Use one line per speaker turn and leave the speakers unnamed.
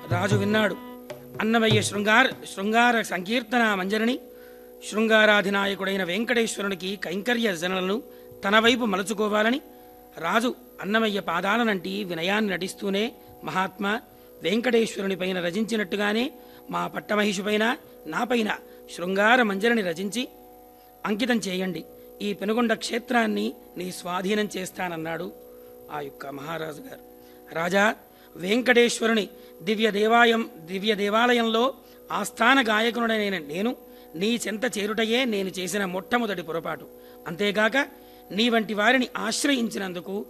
రాజు విన్నాడు అన్నమయ్య శృంగార శృంగార సంకీర్తన మంజరిని శృంగారాధినాయకుడైన వెంకటేశ్వరునికి కైంకర్య జనలను తన వైపు మలుచుకోవాలని రాజు అన్నమయ్య పాదాలనంటి వినయాన్ని నటిస్తూనే మహాత్మా వెంకటేశ్వరునిపైన రచించినట్టుగానే మా పట్టమహిషిపైన నాపైన శృంగార మంజరిని రచించి అంకితం చేయండి ఈ పెనుగొండ క్షేత్రాన్ని నీ స్వాధీనం చేస్తానన్నాడు ఆ యొక్క మహారాజు గారు రాజా వెంకటేశ్వరుని దివ్య దేవాలయం దివ్య దేవాలయంలో ఆస్థాన గాయకునుడైన నేను నీ చెంత చేరుటయే నేను చేసిన మొట్టమొదటి పొరపాటు అంతేగాక నీ వంటి వారిని ఆశ్రయించినందుకు